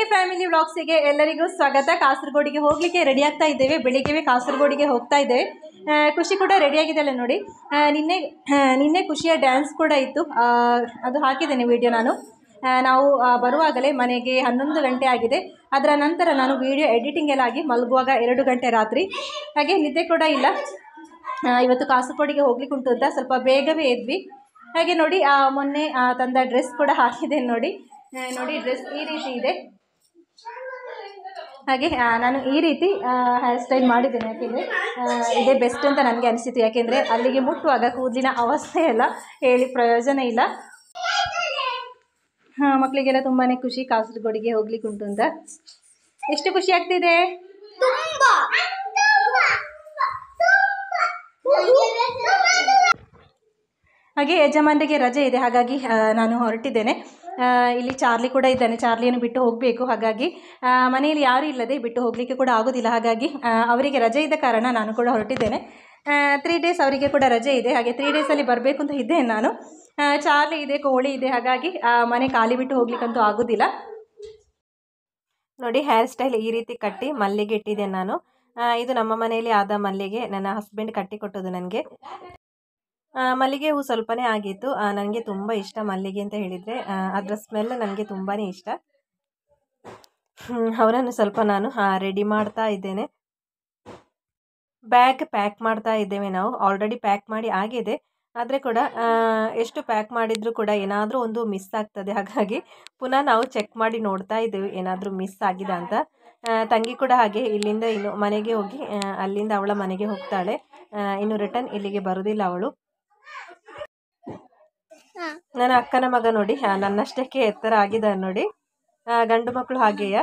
Family ವ್ಲಾಗ್ಸಿಗೆ ಎಲ್ಲರಿಗೂ ಸ್ವಾಗತ ಕಾಸರಗೋಡಿಗೆ ಹೋಗ್ಲಿಕ್ಕೆ ರೆಡಿ ಆಗ್ತಾ ಇದ್ದೇವೆ ಬೆಳಿಗ್ಗೆ ಕಾಸರಗೋಡಿಗೆ ಹೋಗ್ತಾ ಇದ್ದೇವೆ ಆ, ಖುಷಿ ಕೂಡ ರೆಡಿ ಆಗಿದ್ದಾಳೆ ನೋಡಿ ಆ, ನಿನ್ನೆ ಆ, ನಿನ್ನೆ ಖುಷಿಯ ಡ್ಯಾನ್ಸ್ ಕೂಡ ಇತ್ತು ಆ, ಅದು ಹಾಕಿದ್ದೇನೆ ವಿಡಿಯೋ ನಾನು ಆ, ನಾವು ಆ, ಬರುವಾಗಲೇ ಮನೆಗೆ ಹನ್ನೊಂದು ಗಂಟೆ ಆಗಿದೆ ಅದರ ನಂತರ ನಾನು ವಿಡಿಯೋ ಎಡಿಟಿಂಗ್ ಎಲ್ಲ ಆಗಿ ಮಲಗುವಾಗ ಎರಡು ಗಂಟೆ ರಾತ್ರಿ ಹಾಗೆ ನಿದ್ದೆ ಕೂಡ ಇಲ್ಲ ಆ, ಇವತ್ತು ಕಾಸರಗೋಡಿಗೆ ಹೋಗ್ಲಿಕ್ಕೆ ಉಂಟು ಅಂತ ಸ್ವಲ್ಪ ಬೇಗವೇ ಎದ್ವಿ ಹಾಗೆ ನೋಡಿ ಆ, ಮೊನ್ನೆ ಆ, ತಂದ ಡ್ರೆಸ್ ಕೂಡ ಹಾಕಿದ್ದೇನೆ ನೋಡಿ ಆ, ನೋಡಿ ಡ್ರೆಸ್ ಈ ರೀತಿ ಇದೆ ಹಾಗೆ ಆ, ನಾನು ಈ ರೀತಿ ಹೇರ್ ಸ್ಟೈಲ್ ಮಾಡಿದ್ದೇನೆ ಯಾಕೆಂದರೆ ಇದೇ ಬೆಸ್ಟ್ ಅಂತ ನನಗೆ ಅನಿಸಿತು ಯಾಕೆಂದರೆ ಅಲ್ಲಿಗೆ ಮುಟ್ಟುವಾಗ ಕೂದಲಿನ ಅವಸ್ಥೆ ಎಲ್ಲ ಹೇಳಿ ಪ್ರಯೋಜನ ಇಲ್ಲ ಹಾಂ ಮಕ್ಕಳಿಗೆಲ್ಲ ತುಂಬಾ ಖುಷಿ ಕಾಸರಗೋಡಿಗೆ ಹೋಗ್ಲಿಕ್ಕೆ ಉಂಟು ಅಂತ ಎಷ್ಟು ಖುಷಿ ಆಗ್ತಿದೆ ಹಾಗೆ ಯಜಮಾನರಿಗೆ ರಜೆ ಇದೆ ಹಾಗಾಗಿ ಆ, ನಾನು ಹೊರಟಿದ್ದೇನೆ ಆ, ಇಲ್ಲಿ ಚಾರ್ಲಿ ಕೂಡ ಇದ್ದಾನೆ ಚಾರ್ಲಿಯನ್ನು ಬಿಟ್ಟು ಹೋಗಬೇಕು ಹಾಗಾಗಿ ಆ, ಮನೆಯಲ್ಲಿ ಯಾರೂ ಇಲ್ಲದೆ ಬಿಟ್ಟು ಹೋಗಲಿಕ್ಕೆ ಕೂಡ ಆಗೋದಿಲ್ಲ ಹಾಗಾಗಿ ಆ, ಅವರಿಗೆ ರಜೆ ಇದ್ದ ಕಾರಣ ನಾನು ಕೂಡ ಹೊರಟಿದ್ದೇನೆ ತ್ರೀ ಡೇಸ್ ಅವರಿಗೆ ಕೂಡ ರಜೆ ಇದೆ ಹಾಗೆ ತ್ರೀ ಡೇಸಲ್ಲಿ ಬರಬೇಕು ಅಂತ ಇದ್ದೇನೆ ನಾನು ಆ, ಚಾರ್ಲಿ ಇದೆ ಕೋಳಿ ಇದೆ ಹಾಗಾಗಿ ಆ, ಮನೆ ಖಾಲಿ ಬಿಟ್ಟು ಹೋಗ್ಲಿಕ್ಕಂತೂ ಆಗೋದಿಲ್ಲ ನೋಡಿ ಹೇರ್ ಸ್ಟೈಲ್ ಈ ರೀತಿ ಕಟ್ಟಿ ಮಲ್ಲಿಗೆ ಇಟ್ಟಿದ್ದೆ ನಾನು ಆ, ಇದು ನಮ್ಮ ಮನೆಯಲ್ಲಿ ಆದ ಮಲ್ಲಿಗೆ ನನ್ನ ಹಸ್ಬೆಂಡ್ ಕಟ್ಟಿ ಕೊಟ್ಟದ್ದು ನನಗೆ ಆ, ಮಲ್ಲಿಗೆ ಹೂ ಸ್ವಲ್ಪನೇ ಆಗಿತ್ತು ನನಗೆ ತುಂಬ ಇಷ್ಟ ಮಲ್ಲಿಗೆ ಅಂತ ಹೇಳಿದರೆ ಅದರ ಸ್ಮೆಲ್ ನನಗೆ ತುಂಬಾ ಇಷ್ಟ ಹ್ಮ್, ಅವನನ್ನು ಸ್ವಲ್ಪ ನಾನು ರೆಡಿ ಮಾಡ್ತಾ ಇದ್ದೇನೆ ಬ್ಯಾಗ್ ಪ್ಯಾಕ್ ಮಾಡ್ತಾ ಇದ್ದೇವೆ ನಾವು ಆಲ್ರೆಡಿ ಪ್ಯಾಕ್ ಮಾಡಿ ಆಗಿದೆ ಆದರೆ ಕೂಡ ಆ, ಎಷ್ಟು ಪ್ಯಾಕ್ ಮಾಡಿದರೂ ಕೂಡ ಏನಾದರೂ ಒಂದು ಮಿಸ್ ಆಗ್ತದೆ ಹಾಗಾಗಿ ಪುನಃ ನಾವು ಚೆಕ್ ಮಾಡಿ ನೋಡ್ತಾ ಇದ್ದೇವೆ ಏನಾದರೂ ಮಿಸ್ ಆಗಿದೆ ಅಂತ ಆ, ತಂಗಿ ಕೂಡ ಹಾಗೆ ಇಲ್ಲಿಂದ ಇನ್ನು ಮನೆಗೆ ಹೋಗಿ ಆ, ಅಲ್ಲಿಂದ ಅವಳ ಮನೆಗೆ ಹೋಗ್ತಾಳೆ ಆ, ಇನ್ನು ರಿಟರ್ನ್ ಇಲ್ಲಿಗೆ ಬರೋದಿಲ್ಲ ಅವಳು ನನ್ನ ಅಕ್ಕನ ಮಗ ನೋಡಿ ಆ, ನನ್ನಷ್ಟಕ್ಕೆ ಎತ್ತರ ಆಗಿದ್ದಾನೆ ನೋಡಿ ಆ, ಗಂಡು ಮಕ್ಕಳು ಹಾಗೆಯಾ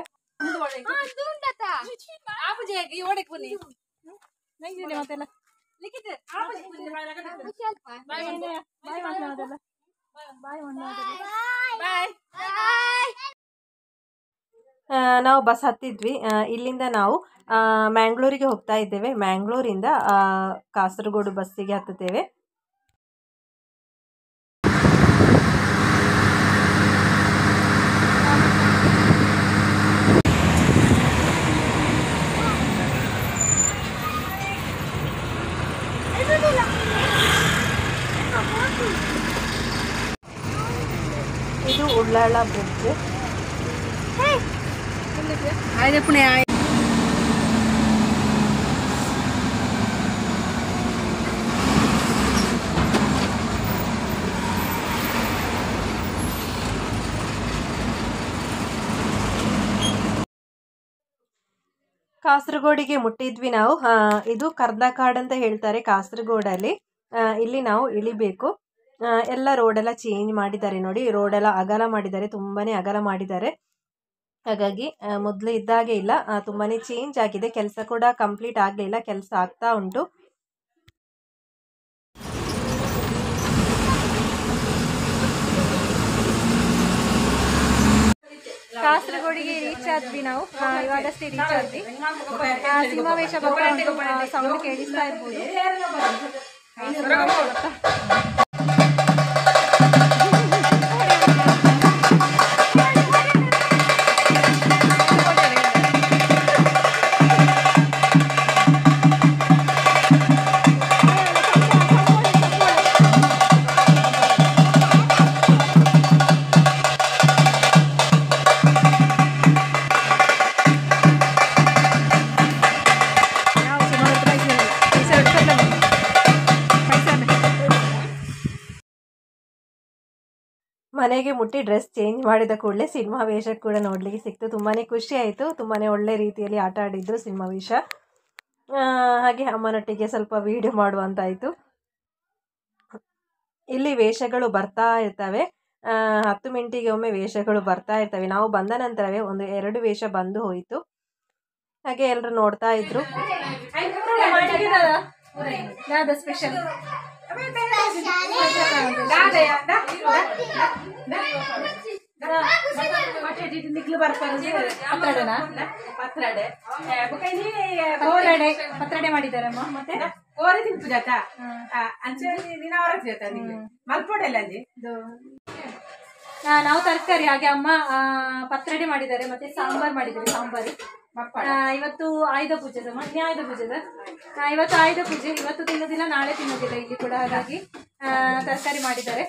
ಆ, ನಾವು ಬಸ್ ಹತ್ತಿದ್ವಿ ಆ, ಇಲ್ಲಿಂದ ನಾವು ಆ, ಮ್ಯಾಂಗ್ಳೂರಿಗೆ ಹೋಗ್ತಾ ಇದ್ದೇವೆ ಮ್ಯಾಂಗ್ಳೂರಿಂದ ಆ, ಕಾಸರಗೋಡು ಬಸ್ಸಿಗೆ ಹತ್ತುತ್ತೇವೆ ಇದು ಉಳ್ಳಾಳ ಬ್ರಿಡ್ಜ್ ಕಾಸರಗೋಡಿಗೆ ಮುಟ್ಟಿದ್ವಿ ನಾವು ಆ, ಇದು ಕರ್ದಕಾಡ್ ಅಂತ ಹೇಳ್ತಾರೆ ಕಾಸರಗೋಡಲ್ಲಿ ಆ, ಇಲ್ಲಿ ನಾವು ಇಳಿಬೇಕು ಆ, ಎಲ್ಲ ರೋಡೆಲ್ಲ ಚೇಂಜ್ ಮಾಡಿದ್ದಾರೆ ನೋಡಿ ರೋಡೆಲ್ಲ ಅಗಲ ಮಾಡಿದ್ದಾರೆ ತುಂಬಾನೇ ಅಗಲ ಮಾಡಿದ್ದಾರೆ ಹಾಗಾಗಿ ಮೊದಲು ಇದ್ದಾಗೆ ಇಲ್ಲ ಆ, ತುಂಬಾನೇ ಚೇಂಜ್ ಆಗಿದೆ ಕೆಲಸ ಕೂಡ ಕಂಪ್ಲೀಟ್ ಆಗಲಿಲ್ಲ ಕೆಲಸ ಆಗ್ತಾ ಉಂಟು ಕಾಸರಗೋಡಿಗೆ ರೀಚ್ ಆದ್ವಿ ನಾವು ಆ, ಇವಾಗಷ್ಟೇ ರೀಚ್ ಆದ್ವಿ ಆ, ಸಮಾವೇಶ ಬರ್ತಾ ಉಂಟು ಸೌಂಡ್ ಕೇಳಿಸ್ತಾ ಇರ್ಬೋದು ಮನೆಗೆ ಮುಟ್ಟಿ ಡ್ರೆಸ್ ಚೇಂಜ್ ಮಾಡಿದ ಕೂಡಲೇ ಸಿನಿಮಾ ವೇಷ ಕೂಡ ನೋಡಲಿಕ್ಕೆ ಸಿಕ್ತು ತುಂಬಾ ಖುಷಿ ಆಯಿತು ತುಂಬಾ ಒಳ್ಳೆ ರೀತಿಯಲ್ಲಿ ಆಟ ಆಡಿದ್ರು ಸಿನಿಮಾ ವೇಷ ಆ, ಹಾಗೆ ಅಮ್ಮನೊಟ್ಟಿಗೆ ಸ್ವಲ್ಪ ವಿಡಿಯೋ ಮಾಡುವಂತಾಯಿತು ಇಲ್ಲಿ ವೇಷಗಳು ಬರ್ತಾ ಇರ್ತವೆ ಆ, ಹತ್ತು ಮಿನಿಟಿಗೆ ಒಮ್ಮೆ ವೇಷಗಳು ಬರ್ತಾ ಇರ್ತವೆ ನಾವು ಬಂದ ನಂತರವೇ ಒಂದು ಎರಡು ವೇಷ ಬಂದು ಹೋಯಿತು ಹಾಗೆ ಎಲ್ಲರೂ ನೋಡ್ತಾ ಇದ್ರು ಸ್ಪೆಷಲ್ ಪತ್ರಡೆನಾ ಪತ್ರಡೆ ಬುಕೈನಿ ಪತ್ರಡೆ ಪತ್ರಡೆ ಮಾಡಿದ್ದಾರಮ್ಮ ಮತ್ತೆ ಕೋರಿ ತಿಂಪು ಜಾತ ಅಂಚೆ ನೀನು ಅವರ ಜಾತ ನಿಂಗೆ ಮಲ್ಪೊಡೆಲ್ಲ ಅಂಜಿ ಇದು ಆ, ನಾವು ತರಕಾರಿ ಹಾಗೆ ಅಮ್ಮ ಆ, ಪತ್ರೊಡೆ ಮಾಡಿದ್ದಾರೆ ಮತ್ತೆ ಸಾಂಬಾರ್ ಮಾಡಿದ್ದಾರೆ ಸಾಂಬಾರು ಆ, ಇವತ್ತು ಆಯುಧ ಪೂಜೆ ಅಮ್ಮ ಇನ್ನು ಆಯುಧ ಪೂಜೆ ಅದ? ಆ, ಇವತ್ತು ಆಯುಧ ಪೂಜೆ ಇವತ್ತು ತಿನ್ನೋದಿಲ್ಲ ನಾಳೆ ತಿನ್ನೋದಿಲ್ಲ ಇಲ್ಲಿ ಕೂಡ ಹಾಗಾಗಿ ತರಕಾರಿ ಮಾಡಿದ್ದಾರೆ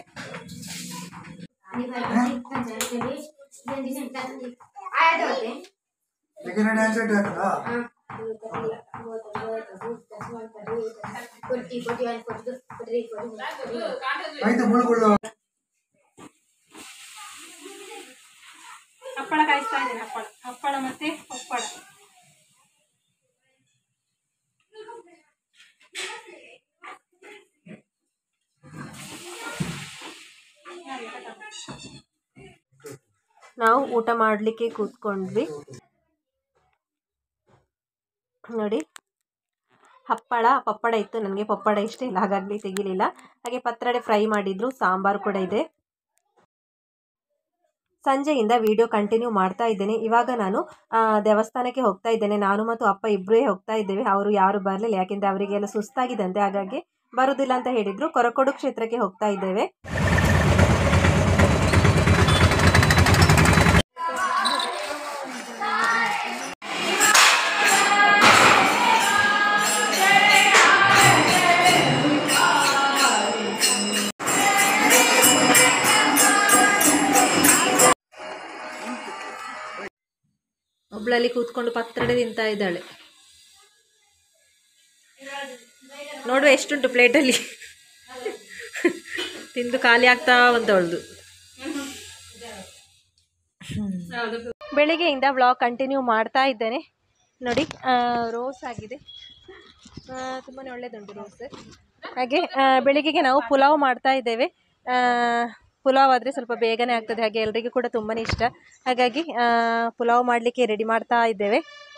लेकिन डांस टाकला ಆಯ್ತು ಮುಳುಗುಳ್ಳು ಹಪ್ಪಳ ಕಾಯಿಸ್ತಾ ಇದ್ದೇನೆ ಹಪ್ಪಳ ಹಪ್ಪಳ ಮತ್ತೆ ಪಪ್ಪಳ ನಾವು ಊಟ ಮಾಡಲಿಕ್ಕೆ ಕೂತ್ಕೊಂಡ್ವಿ ನೋಡಿ ಹಪ್ಪಳ ಪಪ್ಪಡ ಇತ್ತು ನನಗೆ ಪಪ್ಪಡ ಇಷ್ಟ ಇಲ್ಲ ಹಾಗಾಗಿ ತೆಗಿಲಿಲ್ಲ ಹಾಗೆ ಪತ್ರೊಡೆ ಫ್ರೈ ಮಾಡಿದ್ರು ಸಾಂಬಾರು ಕೂಡ ಇದೆ ಸಂಜೆಯಿಂದ ವಿಡಿಯೋ ಕಂಟಿನ್ಯೂ ಮಾಡ್ತಾ ಇದ್ದೇನೆ ಇವಾಗ ನಾನು ಆ, ದೇವಸ್ಥಾನಕ್ಕೆ ಹೋಗ್ತಾ ಇದ್ದೇನೆ ನಾನು ಮತ್ತು ಅಪ್ಪ ಇಬ್ಬರೇ ಹೋಗ್ತಾ ಇದ್ದೇವೆ ಅವರು ಯಾರು ಬರಲಿಲ್ಲ ಯಾಕೆಂದರೆ ಅವರಿಗೆಲ್ಲ ಸುಸ್ತಾಗಿದಂತೆ ಹಾಗಾಗಿ ಬರುವುದಿಲ್ಲ ಅಂತ ಹೇಳಿದರು ಕೊರಕೋಡು ಕ್ಷೇತ್ರಕ್ಕೆ ಹೋಗ್ತಾ ಇದ್ದೇವೆ ಒಬ್ಳಲ್ಲಿ ಕೂತ್ಕೊಂಡು ಪತ್ರೊಡೆ ತಿಂತಾ ಇದ್ದಾಳೆ ನೋಡುವ ಎಷ್ಟುಂಟು ಪ್ಲೇಟಲ್ಲಿ ತಿಂದು ಖಾಲಿ ಆಗ್ತಾ ಬಂತವಳ್ದು ಬೆಳಿಗ್ಗೆಯಿಂದ ವ್ಲಾಗ್ ಕಂಟಿನ್ಯೂ ಮಾಡ್ತಾ ಇದ್ದೇನೆ ನೋಡಿ ರೋಸ್ ಆಗಿದೆ ತುಂಬಾ ಒಳ್ಳೆಯದುಂಟು ರೋಸ್ ಹಾಗೆ ಆ, ಬೆಳಿಗ್ಗೆಗೆ ನಾವು ಪುಲಾವ್ ಮಾಡ್ತಾ ಇದ್ದೇವೆ ಆ, ಪುಲಾವ್ ಆದರೆ ಸ್ವಲ್ಪ ಬೇಗನೆ ಆಗ್ತದೆ ಹಾಗೆ ಎಲ್ರಿಗೂ ಕೂಡ ತುಂಬಾ ಇಷ್ಟ ಹಾಗಾಗಿ ಆ, ಪುಲಾವ್ ಮಾಡಲಿಕ್ಕೆ ರೆಡಿ ಮಾಡ್ತಾ ಇದ್ದೇವೆ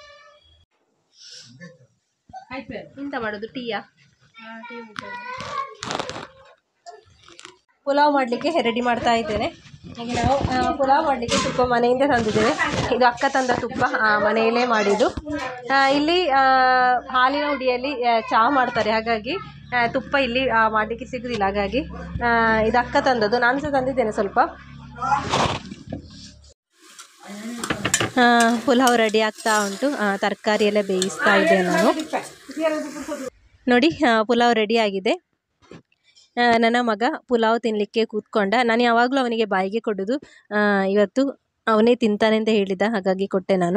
ಎಂತ ಮಾಡೋದು ಟೀಯಾ ಪುಲಾವ್ ಮಾಡಲಿಕ್ಕೆ ರೆಡಿ ಮಾಡ್ತಾ ಇದ್ದೇನೆ ಹಾಗೆ ನಾವು ಆ, ಪುಲಾವ್ ಮಾಡಲಿಕ್ಕೆ ತುಪ್ಪ ಮನೆಯಿಂದ ತಂದಿದ್ದೇವೆ ಇದು ಅಕ್ಕ ತಂದ ತುಪ್ಪ ಆ, ಮನೆಯಲ್ಲೇ ಮಾಡಿದ್ದು ಆ, ಇಲ್ಲಿ ಆ, ಹಾಲಿನ ಹುಡಿಯಲ್ಲಿ ಆ, ಚಹಾ ಮಾಡ್ತಾರೆ ಹಾಗಾಗಿ ಆ, ತುಪ್ಪ ಇಲ್ಲಿ ಆ, ಮಾಡಲಿಕ್ಕೆ ಸಿಗುದಿಲ್ಲ ಹಾಗಾಗಿ ಆ, ಇದು ಅಕ್ಕ ತಂದದ್ದು ನಾನು ಸಹ ತಂದಿದ್ದೇನೆ ಸ್ವಲ್ಪ ಆ, ಪುಲಾವ್ ರೆಡಿ ಆಗ್ತಾ ಉಂಟು ಆ, ತರಕಾರಿ ಎಲ್ಲ ಬೇಯಿಸ್ತಾ ಇದ್ದೆ ನಾನು ನೋಡಿ ಆ, ಪುಲಾವ್ ರೆಡಿ ಆಗಿದೆ ಆ, ನನ್ನ ಮಗ ಪುಲಾವ್ ತಿನ್ನಲಿಕ್ಕೆ ಕೂತ್ಕೊಂಡ ನಾನು ಯಾವಾಗಲೂ ಅವನಿಗೆ ಬಾಯಿಗೆ ಕೊಡೋದು ಆ, ಇವತ್ತು ಅವನೇ ತಿಂತಾನೆ ಅಂತ ಹೇಳಿದ ಹಾಗಾಗಿ ಕೊಟ್ಟೆ ನಾನು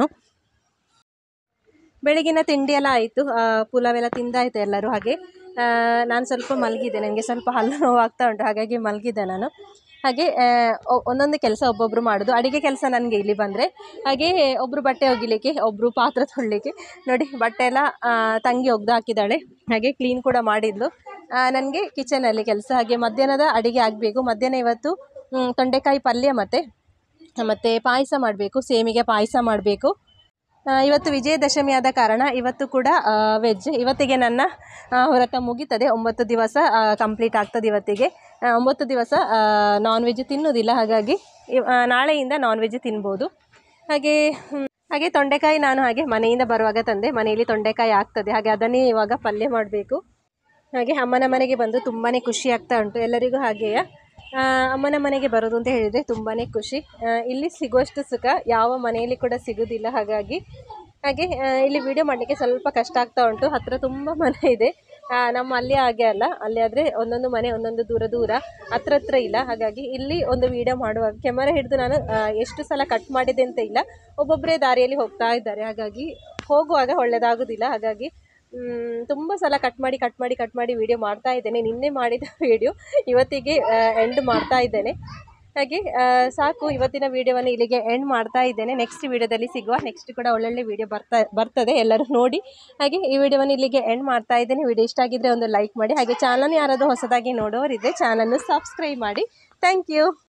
ಬೆಳಗಿನ ತಿಂಡಿ ಎಲ್ಲ ಆಯಿತು ಪುಲಾವ್ ಎಲ್ಲ ತಿಂದಾಯಿತು ಎಲ್ಲರೂ ಹಾಗೆ ಆ, ನಾನು ಸ್ವಲ್ಪ ಮಲಗಿದೆ ನನಗೆ ಸ್ವಲ್ಪ ಹಲ್ಲು ನೋವಾಗ್ತಾ ಉಂಟು ಹಾಗಾಗಿ ಮಲಗಿದೆ ನಾನು ಹಾಗೆ ಆ, ಒ- ಒಂದೊಂದು ಕೆಲಸ ಒಬ್ಬೊಬ್ಬರು ಮಾಡೋದು ಅಡುಗೆ ಕೆಲಸ ನನಗೆ ಇಲ್ಲಿ ಬಂದರೆ ಹಾಗೆ ಒಬ್ಬರು ಬಟ್ಟೆ ಒಗಿಲಿಕ್ಕೆ ಒಬ್ಬರು ಪಾತ್ರೆ ತೊಳಲಿಕ್ಕೆ ನೋಡಿ ಬಟ್ಟೆ ಎಲ್ಲ ಆ, ತಂಗಿ ಒಗ್ದು ಹಾಕಿದ್ದಾಳೆ ಹಾಗೆ ಕ್ಲೀನ್ ಕೂಡ ಮಾಡಿದ್ಲು ನನಗೆ ಕಿಚನಲ್ಲಿ ಕೆಲಸ ಹಾಗೆ ಮಧ್ಯಾಹ್ನದ ಅಡುಗೆ ಆಗಬೇಕು ಮಧ್ಯಾಹ್ನ ಇವತ್ತು ಮ್, ತೊಂಡೆಕಾಯಿ ಪಲ್ಯ ಮತ್ತು ಮತ್ತು ಪಾಯಸ ಮಾಡಬೇಕು ಸೇಮಿಗೆ ಪಾಯಸ ಮಾಡಬೇಕು ಆ, ಇವತ್ತು ವಿಜಯದಶಮಿ ಆದ ಕಾರಣ ಇವತ್ತು ಕೂಡ ವೆಜ್ ಇವತ್ತಿಗೆ ನನ್ನ ಆ, ವ್ರತ ಮುಗೀತದೆ ಒಂಬತ್ತು ದಿವಸ ಕಂಪ್ಲೀಟ್ ಆಗ್ತದೆ ಇವತ್ತಿಗೆ ಆ, ಒಂಬತ್ತು ದಿವಸ ನಾನ್ ವೆಜ್ ತಿನ್ನೋದಿಲ್ಲ ಹಾಗಾಗಿ ಇವ್- ಆ, ನಾಳೆಯಿಂದ ನಾನ್ ವೆಜ್ ತಿನ್ಬೋದು ಹಾಗೆ ಹ್ಮ್, ಹಾಗೆ ತೊಂಡೆಕಾಯಿ ನಾನು ಹಾಗೆ ಮನೆಯಿಂದ ಬರುವಾಗ ತಂದೆ ಮನೆಯಲ್ಲಿ ತೊಂಡೆಕಾಯಿ ಆಗ್ತದೆ ಹಾಗೆ ಅದನ್ನೇ ಇವಾಗ ಪಲ್ಯ ಮಾಡಬೇಕು ಹಾಗೆ ಅಮ್ಮನ ಮನೆಗೆ ಬಂದು ತುಂಬಾ ಖುಷಿ ಆಗ್ತಾ ಉಂಟು ಎಲ್ಲರಿಗೂ ಹಾಗೆಯೇ ಆ, ಅಮ್ಮನ ಮನೆಗೆ ಬರೋದು ಅಂತ ಹೇಳಿದರೆ ತುಂಬಾ ಖುಷಿ ಆ, ಇಲ್ಲಿ ಸಿಗುವಷ್ಟು ಸುಖ ಯಾವ ಮನೆಯಲ್ಲಿ ಕೂಡ ಸಿಗೋದಿಲ್ಲ ಹಾಗಾಗಿ ಹಾಗೆ ಆ, ಇಲ್ಲಿ ವಿಡಿಯೋ ಮಾಡಲಿಕ್ಕೆ ಸ್ವಲ್ಪ ಕಷ್ಟ ಆಗ್ತಾ ಉಂಟು ಹತ್ತಿರ ತುಂಬ ಮನೆ ಇದೆ ಆ, ನಮ್ಮ ಅಲ್ಲಿ ಹಾಗೆ ಅಲ್ಲ ಅಲ್ಲಿ ಆದರೆ ಒಂದೊಂದು ಮನೆ ಒಂದೊಂದು ದೂರ ದೂರ ಹತ್ರ ಹತ್ರ ಇಲ್ಲ ಹಾಗಾಗಿ ಇಲ್ಲಿ ಒಂದು ವಿಡಿಯೋ ಮಾಡುವಾಗ ಕ್ಯಾಮರಾ ಹಿಡಿದು ನಾನು ಆ, ಎಷ್ಟು ಸಲ ಕಟ್ ಮಾಡಿದೆ ಅಂತ ಇಲ್ಲ ಒಬ್ಬೊಬ್ಬರೇ ದಾರಿಯಲ್ಲಿ ಹೋಗ್ತಾ ಇದ್ದಾರೆ ಹಾಗಾಗಿ ಹೋಗುವಾಗ ಒಳ್ಳೆಯದಾಗೋದಿಲ್ಲ ಹಾಗಾಗಿ ಮ್, ತುಂಬ ಸಲ ಕಟ್ ಮಾಡಿ ಕಟ್ ಮಾಡಿ ಕಟ್ ಮಾಡಿ ವಿಡಿಯೋ ಮಾಡ್ತಾ ಇದ್ದೇನೆ ನಿನ್ನೆ ಮಾಡಿದ ವಿಡಿಯೋ ಇವತ್ತಿಗೆ ಎಂಡ್ ಮಾಡ್ತಾ ಇದ್ದೇನೆ ಹಾಗೆ ಆ, ಸಾಕು ಇವತ್ತಿನ ವಿಡಿಯೋವನ್ನು ಇಲ್ಲಿಗೆ ಎಂಡ್ ಮಾಡ್ತಾ ಇದ್ದೇನೆ ನೆಕ್ಸ್ಟ್ ವಿಡಿಯೋದಲ್ಲಿ ಸಿಗುವ ನೆಕ್ಸ್ಟ್ ಕೂಡ ಒಳ್ಳೊಳ್ಳೆ ವಿಡಿಯೋ ಬರ್ತಾ ಬರ್ತದೆ ಎಲ್ಲರೂ ನೋಡಿ ಹಾಗೆ ಈ ವಿಡಿಯೋವನ್ನು ಇಲ್ಲಿಗೆ ಎಂಡ್ ಮಾಡ್ತಾ ಇದ್ದೇನೆ ವಿಡಿಯೋ ಇಷ್ಟ ಆಗಿದ್ದರೆ ಒಂದು ಲೈಕ್ ಮಾಡಿ ಹಾಗೆ ಚಾನಲ್ ಯಾರಾದರೂ ಹೊಸದಾಗಿ ನೋಡೋರಿದ್ದರೆ ಚಾನಲ್ನ ಸಬ್ಸ್ಕ್ರೈಬ್ ಮಾಡಿ ಥ್ಯಾಂಕ್ ಯು